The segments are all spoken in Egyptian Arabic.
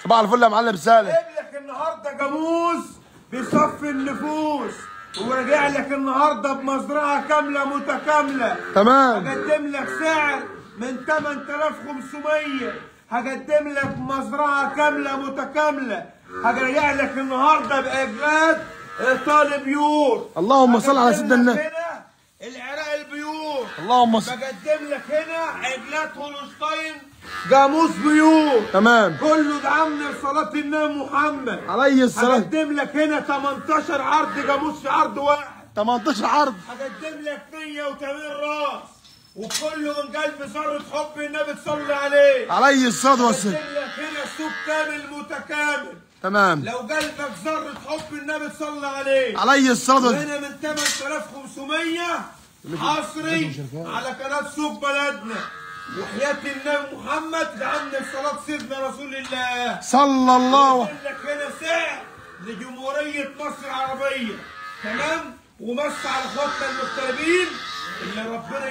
صباح الفل يا معلم سالم جايب لك النهارده جاموس بيصفي النفوس وراجع لك النهارده بمزرعه كامله متكامله تمام هقدم لك سعر من 8500 هقدم لك مزرعه كامله متكامله هرجع لك النهارده باجلاد ايطالي بيور اللهم صل على هقدم سيدنا لك النبي. هنا العراق البيور اللهم صل بقدم لك هنا عجلات هولشتاين جاموس بيور تمام كله دعمنا لصلاة النبي محمد عليه الصلاه هقدم لك هنا 18 عرض جاموس في عرض واحد 18 عرض هقدم لك 180 راس وكله من قلب ذرة حب النبي تصلي عليه عليه الصلاه هقدم والسلام لك هنا سوق كامل متكامل تمام لو قلبك ذرة حب النبي تصلي عليه عليه الصلاه والسلام وهنا من 8500 حصري على قناة سوق بلدنا وحياة النبي محمد دعمنا بصلاة سيدنا رسول الله صلى الله يقول لك هنا سعر لجمهورية مصر العربية تمام ومس على اخواتنا المغتربين اللي ربنا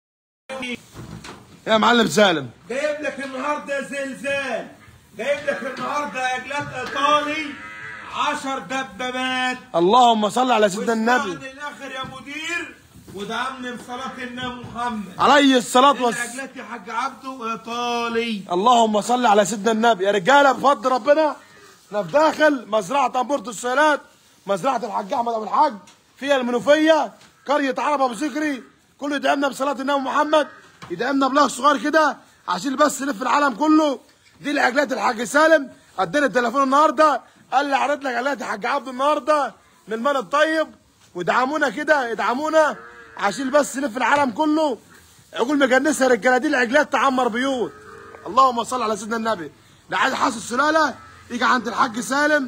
يا معلم سالم جايب لك النهارده زلزال جايب لك النهارده اجلات ايطالي 10 دبابات اللهم صل على سيدنا واسمعني النبي الاخر يا مدير ودعمني بصلاة النبي محمد عليه الصلاه والسلام الاجلات يا حاج عبده ايطالي اللهم صل على سيدنا النبي يا رجاله بفضل ربنا احنا في داخل مزرعه انبورة السيلات مزرعه الحاج احمد ابو الحاج فيها المنوفيه قريه عرب ابو سكري كله يدعمنا بصلاه النبي محمد يدعمنا بلاغ صغير كده عشان بس نلف العالم كله دي العجلات الحاج سالم اداني التليفون النهارده قال لي عرض لك عجلات الحاج عبد النهارده من المال الطيب وادعمونا كده ادعمونا عشان بس نلف العالم كله عقول مجنسه يا رجاله دي العجلات تعمر بيوت اللهم صل على سيدنا النبي اللي عايز حاسس السلاله يجي عند الحاج سالم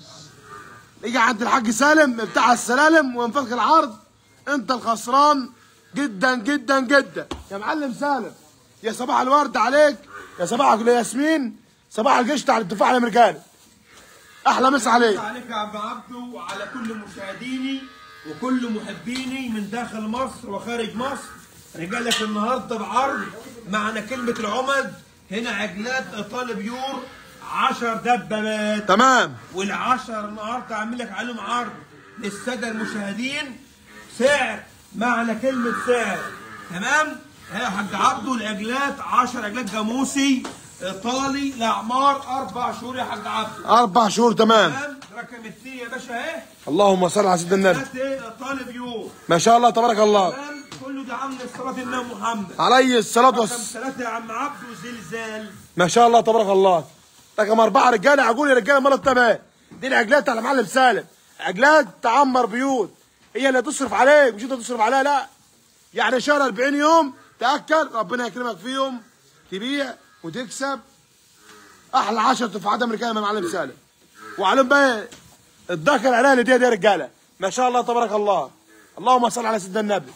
يجي عند الحاج سالم بتاع السلالم وينفخ العرض انت الخسران جدا جدا جدا يا معلم سالم يا صباح الورد عليك يا صباح الياسمين صباح القشطه على التفاح الامريكاني احلى مسا عليك عليك يا عم عبده وعلى كل مشاهديني وكل محبيني من داخل مصر وخارج مصر رجالك النهارده بعرض معنى كلمة العمد هنا عجلات ايطالي بيور 10 دبابات تمام والعشر النهارده عامل لك عليهم عرض للساده المشاهدين سعر معنى كلمه سعر تمام ها يا حاج عبده العجلات 10 عجلات جاموسي ايطالي لاعمار اربع شهور يا حاج عبده اربع شهور تمام تمام رقم اثنين يا باشا اهي اللهم صل على سيدنا النبي عجلات ايه ايطالي بيور ما شاء الله تبارك الله تمام كله ده عم صلاه النبي محمد عليه الصلاه رقم والسلام ثلاثه يا عم عبده زلزال ما شاء الله تبارك الله رقم أربعة رجالة عقول يا رجالة مرة تمام دي العجلات على معلم سالم عجلات تعمر بيوت هي اللي تصرف عليك مش انت تصرف عليها لا يعني شهر 40 يوم تأكل ربنا يكرمك فيهم تبيع وتكسب أحلى 10 تفاحات أمريكية من معلم سالم وعليهم بقى الذكر عليها اللي دي دي يا رجالة ما شاء الله تبارك الله اللهم صل على سيدنا النبي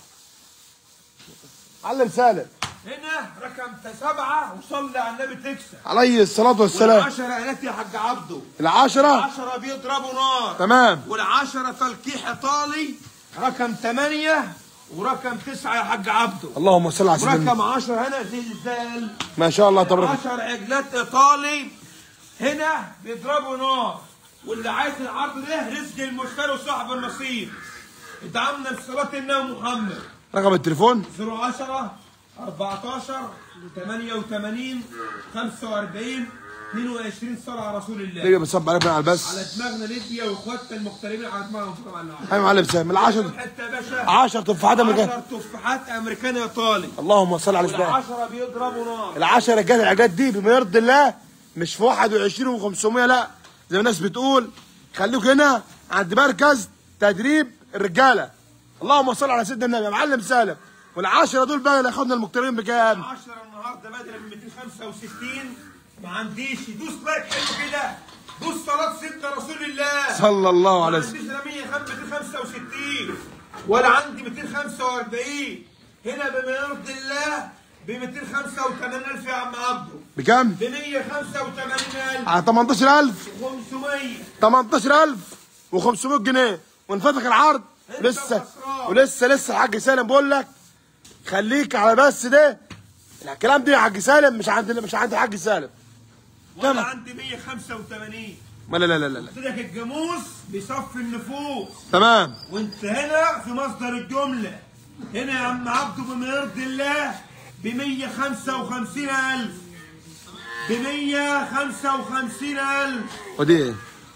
معلم سالم هنا رقم سبعه وصلي على النبي تكسب عليه الصلاة والسلام والعشرة عينات يا حاج عبده العشرة العشرة بيضربوا نار تمام والعشرة تلقيح ايطالي رقم ثمانية ورقم تسعة يا حاج عبده اللهم صل على سيدنا النبي ورقم عشرة هنا زلزال ما شاء الله تبارك عشر عجلات ايطالي هنا بيضربوا نار واللي عايز العرض ده رزق المشتري وصاحب النصيب ادعمنا بصلاة النبي محمد رقم التليفون 010 14 88 45 22 صلاة على رسول الله ليه بتصب عليك على على البث دماغنا ليبيا واخواتنا المغتربين على دماغهم طبعا ايوه معلم سامي العشر حتى يا باشا 10 تفاحات امريكان 10 تفاحات امريكان ايطالي اللهم صل على سيدنا والعشرة بيضربوا نار العشرة رجال العجلات دي بما يرضي الله مش في 21 و500 لا زي ما الناس بتقول خليك هنا عند مركز تدريب الرجاله اللهم صل على سيدنا النبي يا معلم سالم والعشرة دول بقى اللي اخدنا المقتربين بكام 10 النهارده بدل من 265 ما عنديش دوس لايك حلو كده دوس صلاة سيدنا رسول الله صلى الله عليه ما وسلم عنديش لا 265 ولا عندي 245 هنا بما يرضي الله ب 285000 يا عم عبده بكام؟ ب 185000 على 18000 500 18000 و500 جنيه وانفتح العرض انت لسه خسران. ولسه لسه الحاج سالم بقول لك خليك على بس ده الكلام ده يا حاج سالم مش عند مش عند الحاج سالم ولا تمام. عندي 185 لا لا لا لا لا قلت لك الجاموس بيصفي النفوس تمام وانت هنا في مصدر الجملة هنا يا عم عبده بما يرضي الله ب 155000 ب 155000 ودي ايه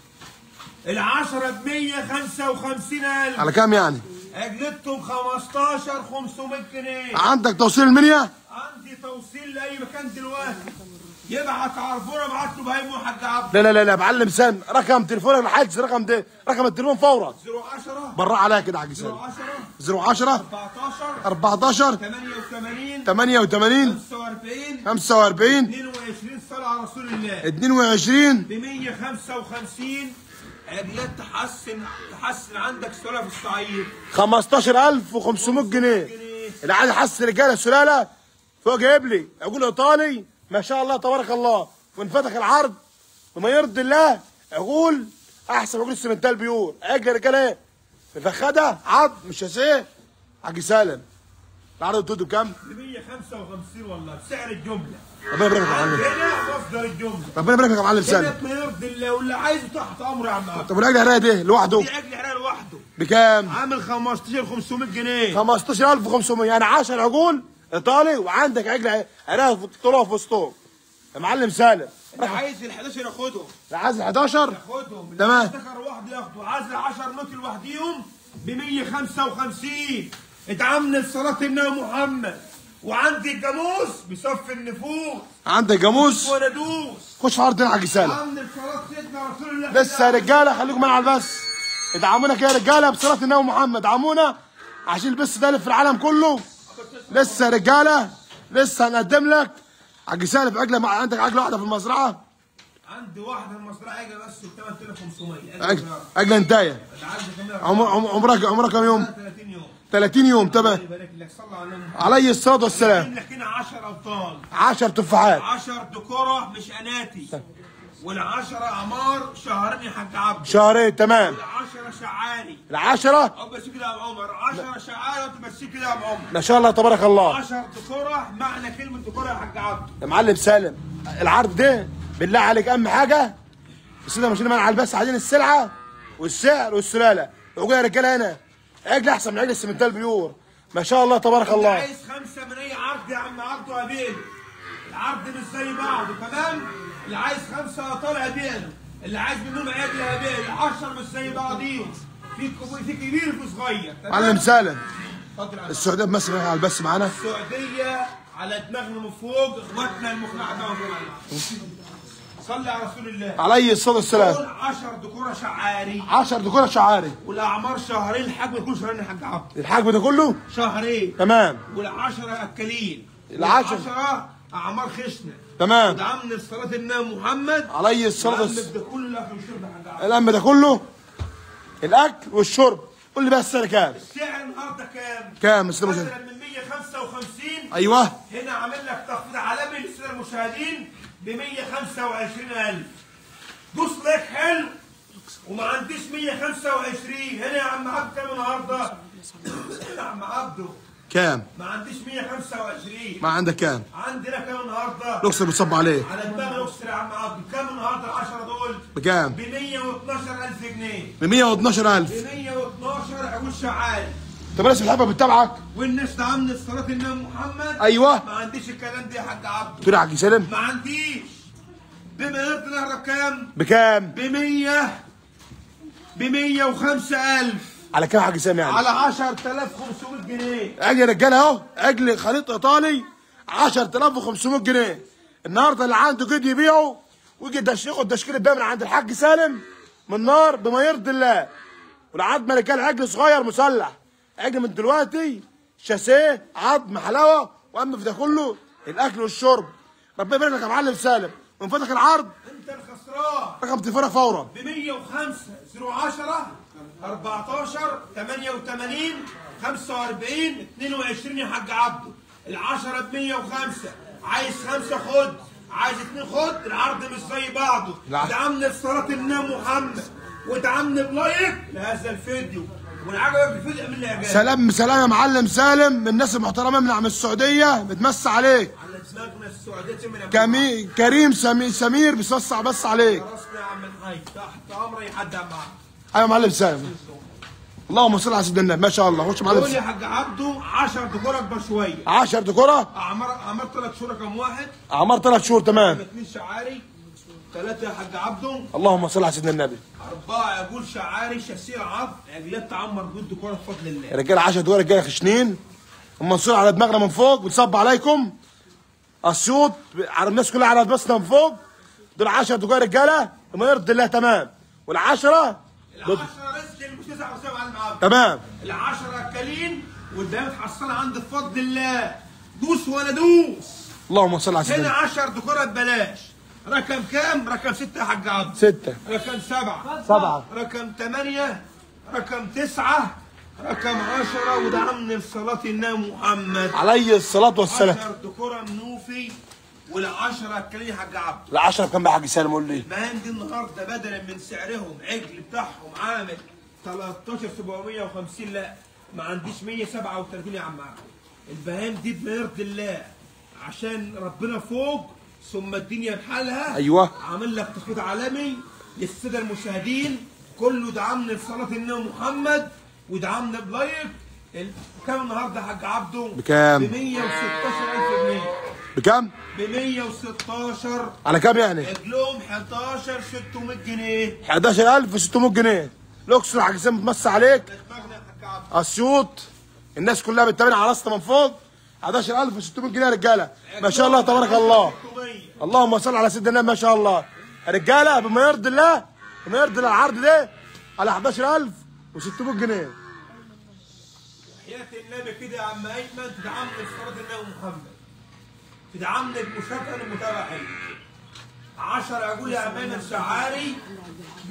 العشرة ب 155000 على كام يعني اجلتهم 15 500 جنيه عندك توصيل المنيا عندي توصيل لاي مكان دلوقتي يبعت عرفوره ابعت له بهيمو يا حاج عبده لا لا لا لا معلم سام رقم تليفونك الحاج رقم ده رقم التليفون فورا 010 برا عليها كده يا حاج سام 010 010 14 14 88 88 45 45 22 صلاة على رسول الله 22 ب 155 عجلات تحسن تحسن عندك سلالة في الصعيد 15500 جنيه اللي عايز يحسن رجاله سلاله فوق جايب لي اقول ايطالي ما شاء الله تبارك الله وانفتح العرض وما يرضي الله اقول احسن اقول السمنتال بيور اجل رجاله ايه الفخده عض مش شاسيه حاج سالم العرض بتدو بكام؟ ب 155 والله بسعر الجملة ربنا يبارك لك يا معلم هنا مصدر الجملة ربنا يبارك لك يا معلم هنا سالم ما يرضي الله واللي عايزه تحت امره يا عم عبد طب والاجل هرايه ده لوحده دي عجل عراق لوحده بكام؟ عامل 15 500 جنيه 15500 يعني 10 عجول ايطالي وعندك عجل هرايه طلوع في وسطهم يا معلم سالم اللي عايز ال 11 ياخدهم اللي عايز 11 ياخدهم اللي تمام. عايز ذكر لوحده ياخده عايز ال 10 نوت لوحديهم ب 155 اتعامل صلاة النبي محمد وعندي الجاموس بيصفي النفوس عندك جاموس وانا ادوس خش في عرض حاج سالم عامل صلاة سيدنا رسول الله لسه يا رجاله خليكم معانا على البث ادعمونا كده يا رجاله بصلاه النبي محمد ادعمونا عشان البث ده يلف في العالم كله لسه يا رجاله لسه هنقدم لك حاج سالم عجله مع عندك عجله واحده في المزرعه عندي واحدة المصدر عجلة بس ب 8500 عج- عجله انتايه اللي عايز كمان عمر عمر- عمرك عمرك كام يوم 30 يوم 30 يوم تمام يبارك لك صلى على النبي علي الصلاه والسلام محمد لك هنا 10 ابطال 10 تفاحات 10 دكورة مش اناتي والعشرة اعمار شهرين يا حاج عبد شهرين تمام والعشرة شعاري العشرة او بس كده يا ابو عمر 10 شعاري وانت بس كده يا ابو عمر ما شاء الله تبارك الله 10 دكورة معنى كلمة دكورة يا حاج عبد يا معلم سالم العرض ده بالله عليك اهم حاجه السيده ماشيين معانا على البث عايزين السلعه والسعر والسلاله وجاي يا رجاله هنا عجل احسن من عجل السمنتال بيور ما شاء الله تبارك اللي الله عايز خمسة من اي عرض يا عم عبده هبيله العرض مش زي بعضه تمام اللي عايز خمسة طالع هبيله اللي عايز منهم عجل هبيله العشر مش زي بعضيهم في كب- في كبير وفي صغير تمام معلم سالم اتفضل يا عم. السعوديه بمصر معانا على البث معانا السعودية على دماغنا من فوق اخواتنا المقنعة صلي على رسول الله علي الصلاه والسلام دول 10 دكورة شعاري 10 دكوره شعاري والاعمار شهرين الحجم كل شهرين يا حاج عبد الحجم ده كله شهرين تمام والعشرة اكلين العشرة. والعشرة اعمار خشنة تمام ودعمنا صلاة النبي محمد علي الصلاه وعمل والسلام ده كله الاخر والشرب يا حاج عبد الام ده كله الاكل والشرب قول لي بقى السعر كام السعر النهارده كام؟ كام يا سيدي مجاهد؟ مثلا من 155 ايوه هنا عامل لك تخفيض عالمي للساده المشاهدين ب 125000 دوس لايك حلو وما عنديش 125 هنا يا عم عبد كام النهارده؟ يا عم عبده كام ما عنديش 125 ما عندك كام عندنا كام النهارده؟ الاقصر بتصب عليه على دماغ الاقصر يا عم عبد كام النهارده ال 10 دول؟ بكام ب 112000 جنيه ب 112000 ب 112 عقول شعال طب الناس بتحبك بتتابعك والناس دعمنا صلاة النبي محمد ايوه ما عنديش الكلام ده يا حاج عبده تقول يا حاج سالم ما عنديش بما يرضي نهرب كام؟ بكام ب 100 ب 105000 على كام يا حاج سالم يعني على 10500 جنيه اجي يا رجاله اهو اجل خليط ايطالي 10500 جنيه النهارده اللي عنده كده يبيعه ويجي يدش- ياخد تشكيله بيع من عند الحاج سالم من نار بما يرضي الله والعظم رجاله عجل صغير مسلح عجل من دلوقتي شاسيه عظم حلاوه واما في ده كله الاكل والشرب ربنا يبارك لك يا معلم سالم من فضلك العرض انت الخسران رقم تليفونك فورا ب 105 010 14 88 45 22 يا حاج عبده العشرة ب 105 عايز خمسة خد عايز اتنين خد العرض مش زي بعضه الع- دعمنا صلاة النبي محمد ودعمنا بلايك لهذا الفيديو وان عجبك الفيديو اعمل لي اعجاب سلام سلام يا معلم سالم من الناس المحترمه من عم السعوديه بتمسي عليك على لسان مغنى السعوديه تم كمي... كريم سمي... سمير بيصصع بس عليك راسنا يا عم الحاج تحت امري حد معاك ايوه يا معلم سالم اللهم صل على سيدنا النبي ما شاء الله خش معلم قول يا سالم حاج عبده 10 دكور اكبر شويه 10 دكوره اعمار اعمار ثلاث شهور كم واحد اعمار ثلاث شهور تمام اثنين شعاري ثلاثه يا حاج عبده اللهم صل على سيدنا النبي اربعه يقول شعاري شاسيه عظم عجلات تعمر بيد دكور بفضل الله يا رجاله 10 دكوره رجاله خشنين ومنصور على دماغنا من فوق بتصب عليكم الصوت على الناس كلها على بسنا من فوق دول 10 دكوره رجاله وما يرضي الله تمام والعشره ضد العشرة رزق اللي مش 99 على المعبد تمام العشرة اكلين والبيان متحصلة عند بفضل الله دوس ولا دوس اللهم صل على هنا سيدنا 10 دكورة ببلاش رقم كام؟ رقم ستة يا حاج عبد ستة رقم سبعة سبعة رقم ثمانية رقم تسعة رقم عشرة وده من صلاة النبي محمد عليه الصلاة والسلام 10 دكورة منوفي والعشرة اكلين يا حاج عبد العشرة بكام بقى يا حاج سالم قول لي المهام دي النهارده بدلا من سعرهم عجل بتاعهم عامل 13750 لا ما عنديش 137 يا عم عبد البهام دي بيرضي الله عشان ربنا فوق ثم الدنيا بحالها أيوة. عامل لك تخفيض عالمي للساده المشاهدين كله دعمنا لصلاه النبي محمد ودعمنا بلايك ال- كام النهارده يا حاج عبده؟ بكام؟ ب 116000 جنيه بكام؟ ب 116 على كام يعني؟ اجلهم 11 600 جنيه 11600 جنيه الاقصر يا حاج سالم بتمسي عليك دماغنا يا حاج عبد اسيوط الناس كلها بتتابع على راسنا من فوق 11600 جنيه يا رجاله ما شاء الله تبارك الله 600. اللهم صل على سيدنا النبي ما شاء الله رجاله بما يرضي الله بما يرضي الله العرض ده على 11600 جنيه حياة النبي كده يا عم ايمن تدعمنا بصلاة النبي محمد تدعمنا بمشاركة المتابعين 10 اقول يا عم ايمن شعاري ب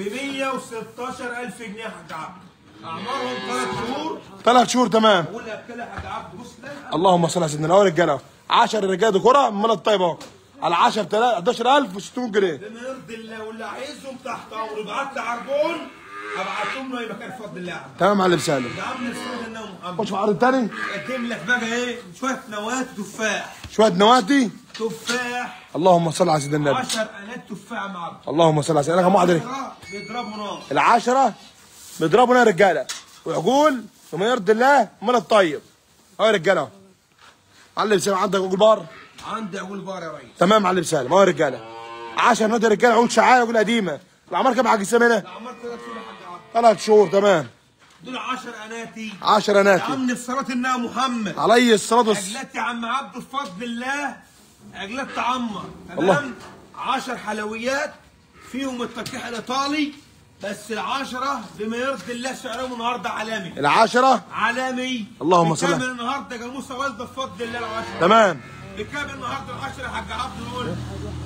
116000 جنيه يا حاج عبد اعمارهم ثلاث شهور ثلاث شهور تمام اقول لك كده يا حاج عبد بص لا اللهم صل على سيدنا النبي رجاله 10 رجاله كره من الطيب اهو على 10 11600 جنيه بما يرضي الله واللي عايزهم تحت امره يبعت لي عربون ابعتهم له يبقى كان بفضل الله يا عم تمام يا معلم سالم دعمنا بصلاة النبي محمد خش في العرض الثاني اقدم لك بقى ايه شويه نواه تفاح شويه نواتي تفاح اللهم صل على سيدنا النبي 10 انات تفاح مع بعض اللهم صل على سيدنا النبي كم واحد بيضربوا نار العشرة بيضربوا يا رجاله وعقول وما يرضي الله من الطيب اهو يا رجاله اهو معلم سالم عندك عقول بار عندي اقول بار يا ريس تمام معلم سالم اهو يا رجاله 10 نوت يا رجاله عقول شعايه عقول قديمه العمار كام يا حاج سامي هنا؟ عملت ثلاث شهور يا حاج عبد ثلاث شهور تمام دول 10 اناتي 10 يا ناتي عم في صلاه النبي محمد عليه الصلاه والسلام عجلات يا عم عبد بفضل الله عجلات تعمر الله. تمام 10 حلويات فيهم التركيح الايطالي بس العشرة بما يرضي الله سعرهم النهارده عالمي العشرة عالمي اللهم صل على- بكام النهارده جاموسه والده بفضل الله العشرة تمام بكام النهارده العشرة يا حاج عبد نقول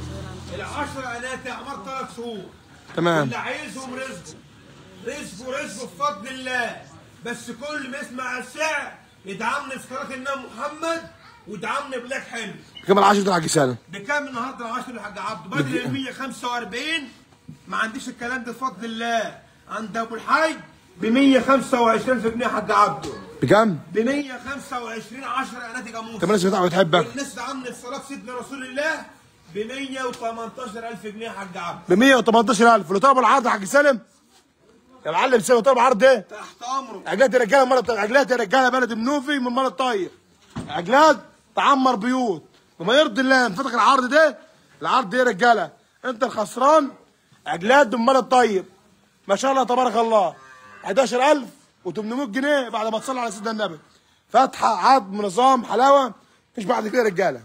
العشرة انات اعمار ثلاث شهور تمام اللي عايزهم رزقه رزقه رزقه بفضل الله بس كل ما يسمع السعر يدعمني في صلاة النبي محمد ويدعمني بلاك حلو كم العشرة دول يا حاج سالم بكام النهارده العشرة يا حاج عبد بدل ال 145 ما عنديش الكلام ده بفضل الله عند ابو الحاج ب 125 في جنيه يا حاج عبده بكام؟ ب 125 10 اناتي جاموس كم الناس بتاعك بتحبك والناس دعمني في صلاة سيدنا رسول الله ب 118000 جنيه يا حاج عبد ب 118000 لو طلبوا العرض يا حاج سالم يا معلم سالم طلب عرض ايه؟ تحت امره عجلات يا رجاله مرة عجلات يا رجاله بلد منوفي من مرة الطيب عجلات تعمر بيوت وما يرضي الله انفتح العرض ده العرض ده يا رجاله انت الخسران عجلات من مرة الطيب ما شاء الله تبارك الله 11800 جنيه بعد ما تصلي على سيدنا النبي فتحه عظم نظام حلاوه مفيش بعد كده يا رجاله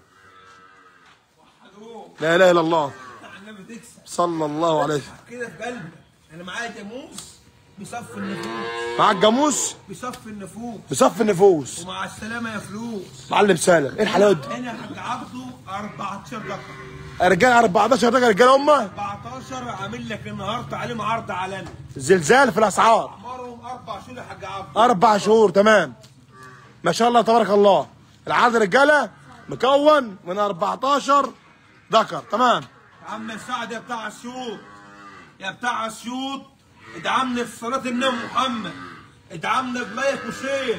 لا اله الا الله النبي تكسب صلى الله عليه وسلم كده في قلبك انا معايا جاموس بيصفي النفوس معاك جاموس بيصفي النفوس بصف النفوس ومع السلامه يا فلوس معلم سالم ايه الحلاوه دي هنا يا حاج عبده 14 دقيقه رجاله 14 دقيقه رجاله امه 14 عامل لك النهارده عليهم عرض عالمي زلزال في الاسعار اعمارهم اربع شهور يا حاج عبده اربع شهور تمام ما شاء الله تبارك الله العدد رجاله مكون من 14 ذكر تمام يا عم سعد يا بتاع اسيوط يا بتاع اسيوط ادعمني في صلاه النبي محمد ادعمنا بلايك وشير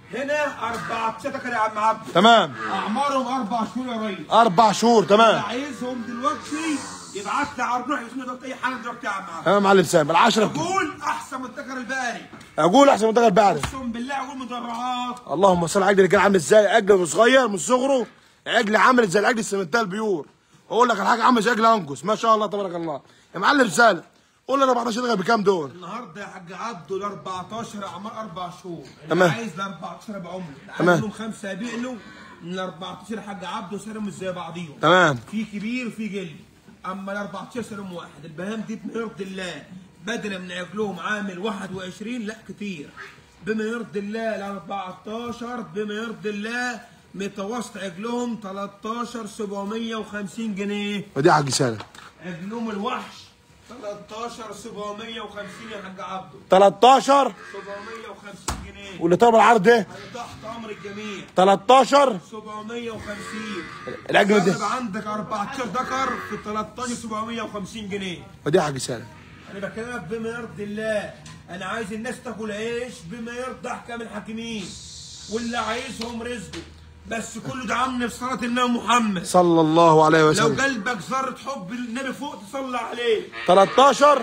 هنا 14 ذكر يا عم عبد تمام اعمارهم اربع شهور يا ريس اربع شهور اللي تمام عايزهم دلوقتي يبعت لي على الروح يوصلوا دلوقتي اي حاجه دلوقتي يا عم عبد تمام يا معلم سامي العشرة قول احسن من الذكر الباري اقول احسن منتخب بعد اقسم بالله اقول مدرعات اللهم صل على العجل كان عامل ازاي عجل صغير من صغره عجل عامل زي العجل السمنتال بيور اقول لك الحاجه عامل زي عجل انكس ما شاء الله تبارك الله يا معلم سالم قول لي 14 دقيقه بكام دول النهارده يا حاج عبده ال 14 اعمار اربع شهور تمام. اللي عايز ال 14 بعمره اللي تمام. عايز لهم خمسه يبيع له من ال 14 يا حاج عبده سعرهم مش زي بعضيهم تمام في كبير وفي جلي اما ال 14 سعرهم واحد البهام دي بما يرضي الله بدل من عجلهم عامل 21 لا كتير بما يرضي الله ال 14 بما يرضي الله متوسط عجلهم 13 750 جنيه ودي حاج سالم عجلهم الوحش 13 750 يا حاج عبده 13 750 جنيه واللي طلب العرض ده انا تحت امر الجميع 13 750 العجل ده طيب عندك 14 ذكر في 13 750 جنيه ودي حاج سالم انا بكلمك بما يرضي الله انا عايز الناس تاكل عيش بما يرضي احكام الحاكمين واللي عايزهم رزقه بس كله دعمني في صلاه النبي محمد صلى الله عليه لو وسلم قلبك ذره حب النبي فوق تصلي عليه 13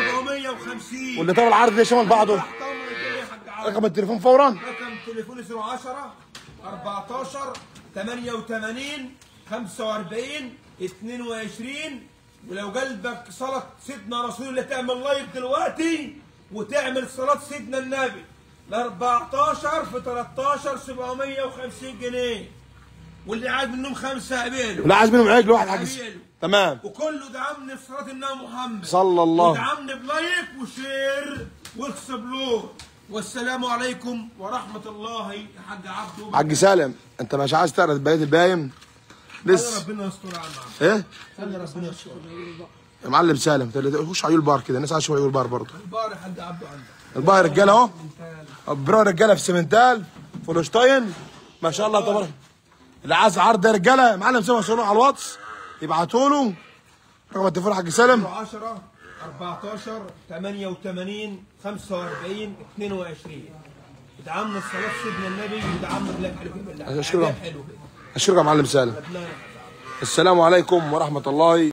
750 واللي طلب العرض ده شمال بعضه تحت امر الجميع يا حاج عبد رقم التليفون فورا رقم تليفوني 010 14 88 45 22 ولو قلبك صلاة سيدنا رسول الله تعمل لايك دلوقتي وتعمل صلاة سيدنا النبي ال 14 في 13 750 جنيه واللي عايز منهم خمسة قبيله واللي عايز منهم عجل واحد حاج قبيله تمام وكله دعمني في صلاة النبي محمد صلى الله ودعمني بلايك وشير واكسبلور والسلام عليكم ورحمة الله يا حاج عبده حاج سالم انت مش عايز تعرض بقيه البايم خلي لسه ربنا يستر يا عم عبد. ايه خلي ربنا يستر يا معلم سالم خش عيول بار كده الناس عايشه عيول بار برضه البار يا حاج عبده عندك البار رجاله اهو برو رجاله في سيمنتال فولشتاين ما شاء الله تبارك اللي عايز عرض ده رجاله يا معلم سامع صوره على الواتس يبعتوا له رقم التليفون حاج سالم 10 14 88 45 22 ادعمنا الصلاة سيدنا النبي ودعمنا بلاك حلو كده أشكرك. حلو كده اشكرك يا معلم سالم لا، لا. السلام عليكم ورحمه الله